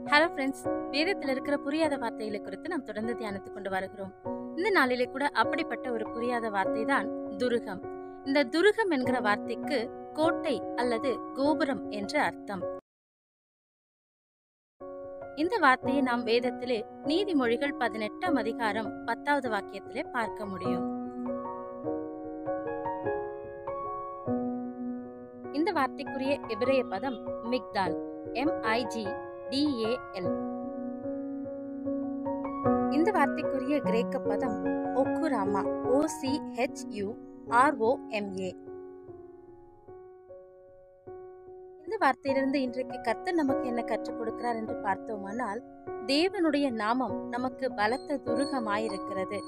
hello friends வேதத்தில் இருக்கிற புரியாத வார்த்தைகளை குறித்து நாம் தொடர்ந்து தியானித்துக் கொண்டு வருகிறோம் இந்த நாளிலே கூட அப்படிப்பட்ட ஒரு புரியாத வார்த்தை தான் துருகம் இந்த துருகம் என்கிற வார்த்தைக்கு கோட்டை அல்லது கோபுரம் என்ற அர்த்தம் இந்த வார்த்தையை நாம் வேதத்திலே நீதிமொழிகள் பதினெட்டாம் அதிகாரம் பத்தாவது வாக்கியத்திலே பார்க்க முடியும் இந்த வார்த்தைக்குரிய எபிரேய பதம் மிக்தால் எம்ஐஜி டிஏஎல் இந்த வார்த்தைக்குரிய கிரேக்க பதம் ஒக்குராமா ஓசி ஹெச் யூ ஆர்ஓஎம்ஏ இந்த வார்த்தையிலிருந்து இன்றைக்கு கர்த்தர் நமக்கு என்ன கற்றுக் கொடுக்கிறார் என்று பார்த்தோமானால் தேவனுடைய நாமம் நமக்கு பலத்த துருகமாயிருக்கிறது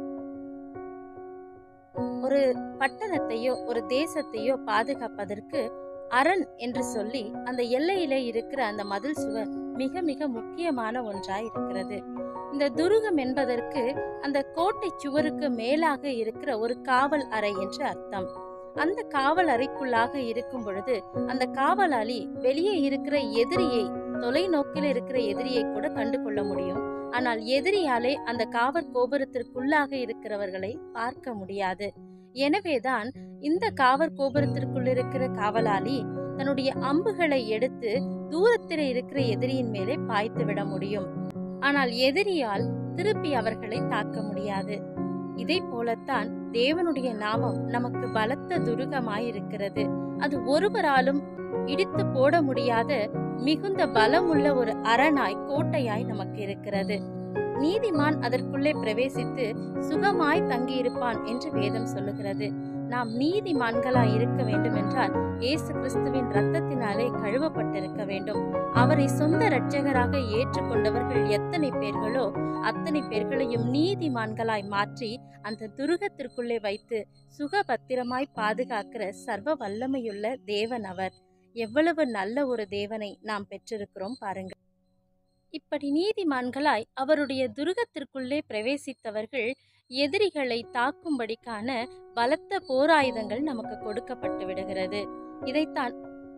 ஒரு பட்டணத்தையோ ஒரு தேசத்தையோ பாதுகாப்பதற்கு அரண் என்று சொல்லி அந்த எல்லையிலே இருக்கிற அந்த மதில் சுவர் மிக மிக முக்கியமான ஒன்றாய் இருக்கிறது இந்த துருகம் என்பதற்கு அந்த கோட்டை சுவருக்கு மேலாக இருக்கிற ஒரு காவல் அறை என்று அர்த்தம் அந்த காவல் அறைக்குள்ளாக இருக்கும் பொழுது அந்த காவலாளி வெளியே இருக்கிற எதிரியை தொலைநோக்கில் இருக்கிற எதிரியை கூட கண்டு கொள்ள முடியும் ஆனால் எதிரியாலே அந்த காவல் கோபுரத்திற்குள்ளாக இருக்கிறவர்களை பார்க்க முடியாது எனவேதான் இந்த காவற் கோபுரத்திற்குள் இருக்கிற காவலாளி தன்னுடைய அம்புகளை எடுத்து தூரத்தில் இருக்கிற எதிரியின் மேலே பாய்த்து விட முடியும் ஆனால் எதிரியால் திருப்பி அவர்களை தாக்க முடியாது இதை போலத்தான் தேவனுடைய நாமம் நமக்கு பலத்த துருகமாயிருக்கிறது அது ஒருவராலும் இடித்து போட முடியாத மிகுந்த பலமுள்ள ஒரு அரணாய் கோட்டையாய் நமக்கு இருக்கிறது நீதிமான் அதற்குள்ளே பிரவேசித்து சுகமாய் தங்கியிருப்பான் என்று வேதம் சொல்லுகிறது நாம் நீதிமான்களாய் இருக்க வேண்டும் என்றால் இயேசு கிறிஸ்துவின் ரத்தத்தினாலே கழுவப்பட்டிருக்க வேண்டும் அவரை சொந்த இரட்சகராக ஏற்றுக்கொண்டவர்கள் எத்தனை பேர்களோ அத்தனை பேர்களையும் நீதிமான்களாய் மாற்றி அந்த துருகத்திற்குள்ளே வைத்து சுகபத்திரமாய் பாதுகாக்கிற சர்வ வல்லமையுள்ள தேவன் அவர் எவ்வளவு நல்ல ஒரு தேவனை நாம் பெற்றிருக்கிறோம் பாருங்கள் இப்படி நீதிமான்களாய் அவருடைய துருகத்திற்குள்ளே பிரவேசித்தவர்கள் எதிரிகளை தாக்கும்படிக்கான பலத்த போராயுதங்கள் நமக்கு கொடுக்கப்பட்டு விடுகிறது இதைத்தான்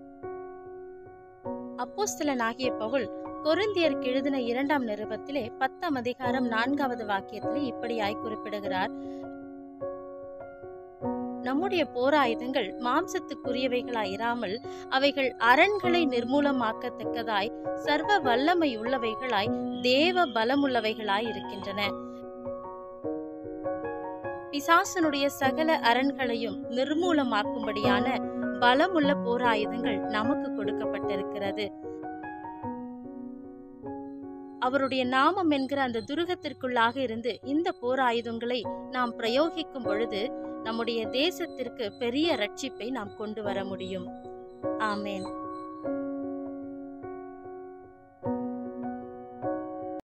அப்போஸ்தலனாகிய பவுல் கொரிந்தியருக்கு எழுதின இரண்டாம் நிருபத்திலே பத்தாம் அதிகாரம் நான்காவது வாக்கியத்திலே இப்படியாய் குறிப்பிடுகிறார் நம்முடைய போராயுதங்கள் மாம்சத்துக்குரியவைகளாயிராமல் அவைகள் அரண்களை நிர்மூலமாக்கத்தக்கதாய் சர்வ வல்லமை உள்ளவைகளாய் தேவ பலமுள்ளவைகளாய் இருக்கின்றன பிசாசனுடைய சகல அரண்களையும் நிர்மூலமாக்கும்படியான பலமுள்ள போராயுதங்கள் நமக்கு கொடுக்கப்பட்டிருக்கிறது அவருடைய நாமம் என்கிற அந்த துருகத்திற்குள்ளாக இருந்து இந்த போராயுதங்களை நாம் பிரயோகிக்கும் பொழுது நம்முடைய தேசத்திற்கு பெரிய ரட்சிப்பை நாம் கொண்டு வர முடியும் ஆமேன்